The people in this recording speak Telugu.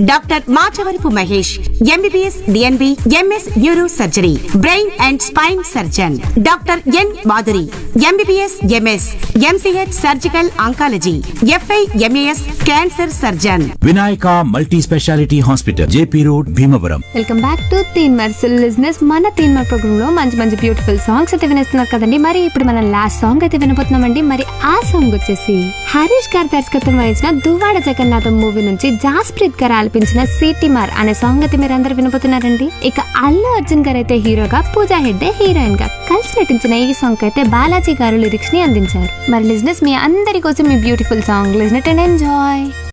doctor Machavarapu Mahesh MBBS DNB MS neuro surgery brain and spine surgeon doctor N Madhuri MBBS MS MCH surgical oncology FI MAS cancer surgeon Vinayaka multi speciality hospital JP road Bhimavaram welcome back to తీన్ మర్సల్ లిజినెస్ మన తీన్ మర్ ప్రోగ్రామ్ లో మంచి మంచి బ్యూటిఫుల్ సాంగ్స్ అయితే వినేస్తున్నారు కదండి మరి ఇప్పుడు మనం లాస్ట్ సాంగ్ అయితే వినబోతున్నామండి మరి ఆ సాంగ్ వచ్చేసి హరీష్ గారి దర్శకత్వం వహించిన దువ్వాడ జగన్నాథం మూవీ నుంచి జాస్ప్రీత్ గారు ఆలపించిన సిటిమార్ అనే సాంగ్ అయితే మీరు అందరు వినబోతున్నారండి ఇక అల్లు అర్జున్ గారు అయితే హీరోగా పూజా హెగ్డే హీరోయిన్ గా కలిసి నటించిన ఈ సాంగ్ అయితే బాలాజీ గారు లిరిక్స్ ని అందించారు మరి లిజినెస్ మీ అందరి కోసం మీ beautiful song listen and enjoy